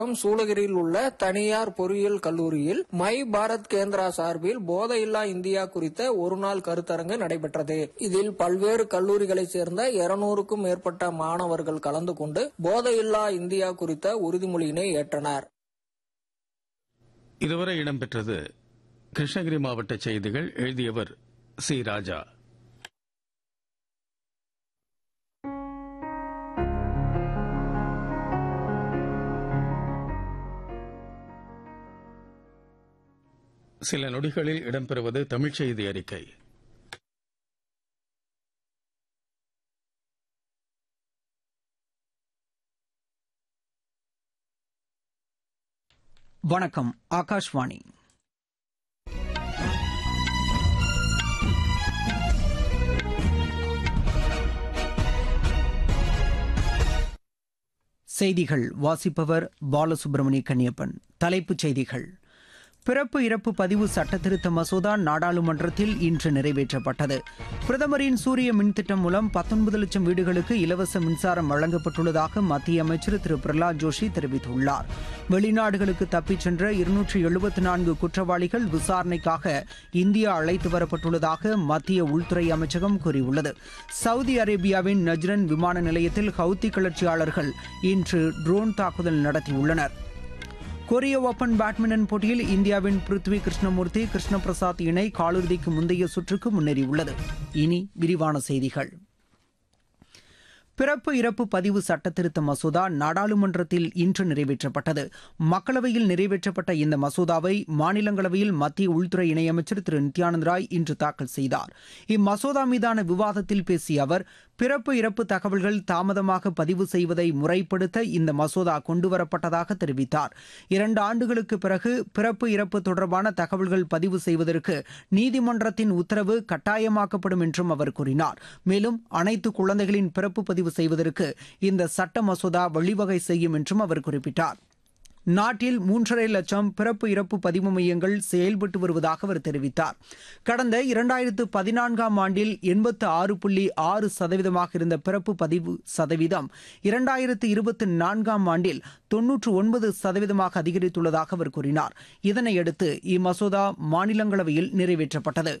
சூளகிரியில் உள்ள தனியார் பொறியியல் கல்லூரியில் மை பாரத் கேந்திரா சார்பில் போதையில்லா இந்தியா குறித்த ஒருநாள் கருத்தரங்கு நடைபெற்றது இதில் பல்வேறு கல்லூரிகளைச் சேர்ந்த இருநூறுக்கும் மேற்பட்ட மாணவர்கள் கலந்து கொண்டு போதையில்லா இந்தியா குறித்த உறுதிமொழியினை ஏற்றனர் இதுவரை இடம்பெற்றது கிருஷ்ணகிரி மாவட்ட செய்திகள் எழுதியவர் சி ராஜா சில நொடிகளில் இடம்பெறுவது தமிழ்ச் செய்தி அறிக்கை வணக்கம் ஆகாஷ்வாணி செய்திகள் வாசிப்பவர் பாலசுப்ரமணிய கன்னியப்பன் தலைப்புச் செய்திகள் பிறப்பு இறப்பு பதிவு சட்டத்திருத்த மசோதா நாடாளுமன்றத்தில் இன்று நிறைவேற்றப்பட்டது பிரதமரின் சூரிய மின் திட்டம் மூலம் பத்தொன்பது லட்சம் வீடுகளுக்கு இலவச மின்சாரம் வழங்கப்பட்டுள்ளதாக மத்திய அமைச்சர் திரு பிரகலாத் ஜோஷி தெரிவித்துள்ளார் வெளிநாடுகளுக்கு தப்பிச் சென்ற இருநூற்று எழுபத்தி நான்கு குற்றவாளிகள் விசாரணைக்காக இந்தியா அழைத்து வரப்பட்டுள்ளதாக மத்திய உள்துறை அமைச்சகம் கூறியுள்ளது சவுதி அரேபியாவின் நஜ்ரன் விமான நிலையத்தில் ஹவுத்தி கிளர்ச்சியாளர்கள் இன்று ட்ரோன் தாக்குதல் நடத்தியுள்ளனர் கொரிய ஓபன் பேட்மிண்டன் போட்டியில் இந்தியாவின் பிருத்வி கிருஷ்ணமூர்த்தி கிருஷ்ண பிரசாத் இணை காலிறுதிக்கு முந்தைய சுற்றுக்கு முன்னேறியுள்ளது இனி விரிவான செய்திகள் பிறப்பு இறப்பு பதிவு சட்டத்திருத்த மசோதா நாடாளுமன்றத்தில் இன்று நிறைவேற்றப்பட்டது மக்களவையில் நிறைவேற்றப்பட்ட இந்த மசோதாவை மாநிலங்களவையில் மத்திய உள்துறை இணையமைச்சர் திரு நித்யானந்த் ராய் இன்று தாக்கல் செய்தார் இம்மசோதா மீதான விவாதத்தில் பேசிய அவர் பிறப்பு இறப்பு தகவல்கள் தாமதமாக பதிவு செய்வதை முறைப்படுத்த இந்த மசோதா கொண்டுவரப்பட்டதாக தெரிவித்தார் இரண்டு ஆண்டுகளுக்கு பிறகு பிறப்பு இறப்பு தொடர்பான தகவல்கள் பதிவு செய்வதற்கு நீதிமன்றத்தின் உத்தரவு கட்டாயமாக்கப்படும் என்றும் அவர் கூறினார் மேலும் அனைத்து குழந்தைகளின் பிறப்பு பதிவு செய்வதற்கு இந்த சட்ட மசோதா வழிவகை செய்யும் என்றும் அவர் குறிப்பிட்டார் நாட்டில் மூன்றரை லட்சம் பிறப்பு இறப்பு பதிவு மையங்கள் செயல்பட்டு வருவதாக அவர் தெரிவித்தார் கடந்த இரண்டாயிரத்து பதினான்காம் ஆண்டில் எண்பத்து ஆறு புள்ளி ஆறு சதவீதமாக இருந்த பிறப்பு பதிவு சதவீதம் இரண்டாயிரத்து இருபத்தி நான்காம் ஆண்டில் தொன்னூற்று ஒன்பது சதவீதமாக அதிகரித்துள்ளதாக அவர் கூறினார் இதனையடுத்து இம்மசோதா மாநிலங்களவையில் நிறைவேற்றப்பட்டது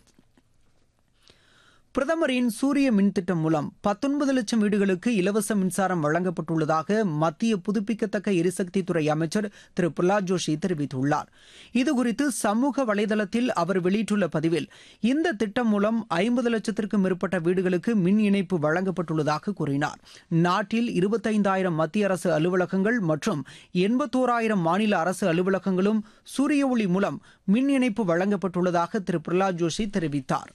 பிரதமரின் சூரிய மின் திட்டம் மூலம் பத்தொன்பது லட்சம் வீடுகளுக்கு இலவச மின்சாரம் வழங்கப்பட்டுள்ளதாக மத்திய புதுப்பிக்கத்தக்க எரிசக்தித்துறை அமைச்சர் திரு பிரலாத் ஜோஷி தெரிவித்துள்ளார் இதுகுறித்து சமூக வலைதளத்தில் அவர் வெளியிட்டுள்ள பதிவில் இந்த திட்டம் மூலம் ஐம்பது லட்சத்திற்கும் மேற்பட்ட வீடுகளுக்கு மின் இணைப்பு வழங்கப்பட்டுள்ளதாக கூறினார் நாட்டில் இருபத்தைந்தாயிரம் மத்திய அரசு அலுவலகங்கள் மற்றும் எண்பத்தோராயிரம் மாநில அரசு அலுவலகங்களும் சூரிய ஒளி மூலம் மின் இணைப்பு வழங்கப்பட்டுள்ளதாக திரு பிரலாத் ஜோஷி தெரிவித்தார்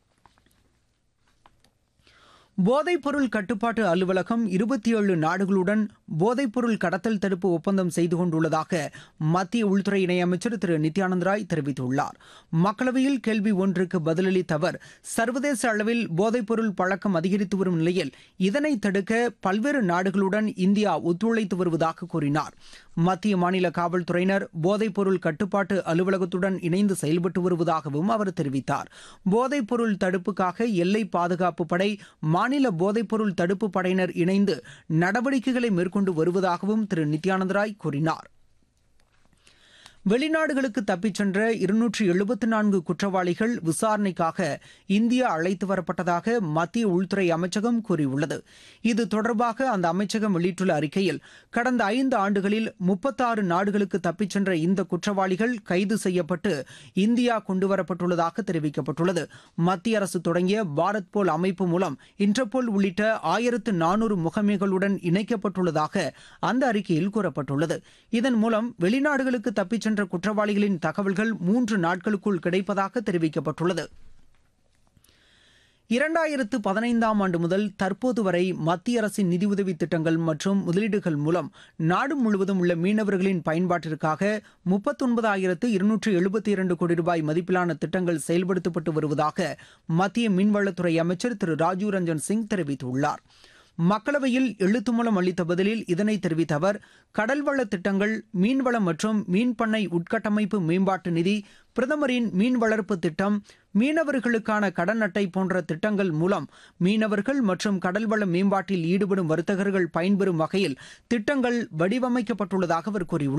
போதைப்பொருள் கட்டுப்பாட்டு அலுவலகம் இருபத்தி ஏழு நாடுகளுடன் போதைப்பொருள் கடத்தல் தடுப்பு ஒப்பந்தம் செய்து கொண்டுள்ளதாக மத்திய உள்துறை இணையமைச்சர் திரு நித்யானந்த் ராய் தெரிவித்துள்ளார் மக்களவையில் கேள்வி ஒன்றுக்கு பதிலளித்த அவர் சர்வதேச அளவில் போதைப்பொருள் பழக்கம் அதிகரித்து வரும் நிலையில் இதனை தடுக்க பல்வேறு நாடுகளுடன் இந்தியா ஒத்துழைத்து வருவதாக கூறினார் மத்திய மாநில காவல்துறையினர் போதைப்பொருள் கட்டுப்பாட்டு அலுவலகத்துடன் இணைந்து செயல்பட்டு வருவதாகவும் அவர் தெரிவித்தார் போதைப்பொருள் தடுப்புக்காக எல்லை பாதுகாப்பு படை மாநில போதைப்பொருள் தடுப்பு படையினர் இணைந்து நடவடிக்கைகளை மேற்கொண்டு வருவதாகவும் திரு நித்யானந்த் ராய் கூறினார் வெளிநாடுகளுக்கு தப்பிச் சென்ற இருநூற்று எழுபத்தி நான்கு குற்றவாளிகள் விசாரணைக்காக இந்தியா அழைத்து வரப்பட்டதாக மத்திய உள்துறை அமைச்சகம் கூறியுள்ளது இது தொடர்பாக அந்த அமைச்சகம் வெளியிட்டுள்ள அறிக்கையில் கடந்த ஐந்து ஆண்டுகளில் முப்பத்தாறு நாடுகளுக்கு தப்பிச் சென்ற இந்த குற்றவாளிகள் கைது செய்யப்பட்டு இந்தியா கொண்டுவரப்பட்டுள்ளதாக தெரிவிக்கப்பட்டுள்ளது மத்திய அரசு தொடங்கிய பாரத் போல் அமைப்பு மூலம் இன்டர்போல் உள்ளிட்ட ஆயிரத்து நானூறு முகமைகளுடன் இணைக்கப்பட்டுள்ளதாக அந்த அறிக்கையில் கூறப்பட்டுள்ளது இதன் மூலம் வெளிநாடுகளுக்கு தப்பிச் சென்ற குற்றவாளிகளின் தகவல்கள் மூன்று நாட்களுக்குள் கிடைப்பதாக தெரிவிக்கப்பட்டுள்ளது இரண்டாயிரத்து பதினைந்தாம் ஆண்டு முதல் தற்போது வரை மத்திய அரசின் நிதியுதவி திட்டங்கள் மற்றும் முதலீடுகள் மூலம் நாடு முழுவதும் உள்ள மீனவர்களின் பயன்பாட்டிற்காக முப்பத்தொன்பதாயிரத்து இருநூற்று எழுபத்தி இரண்டு கோடி ரூபாய் மதிப்பிலான திட்டங்கள் செயல்படுத்தப்பட்டு வருவதாக மத்திய மீன்வளத்துறை அமைச்சர் திரு ராஜீவ் ரஞ்சன் சிங் தெரிவித்துள்ளார் மக்களவையில் எழுத்து மூலம் அளித்த பதிலில் இதனை தெரிவித்த அவர் கடல்வள திட்டங்கள் மீன்வளம் மற்றும் மீன்பண்ணை உட்கட்டமைப்பு மேம்பாட்டு நிதி பிரதமரின் மீன் வளர்ப்பு திட்டம் மீனவர்களுக்கான கடன் அட்டை போன்ற திட்டங்கள் மூலம் மீனவர்கள் மற்றும் கடல்வள மேம்பாட்டில் ஈடுபடும் வர்த்தகர்கள் பயன்பெறும் வகையில் திட்டங்கள் வடிவமைக்கப்பட்டுள்ளதாக அவர் கூறியுள்ளார்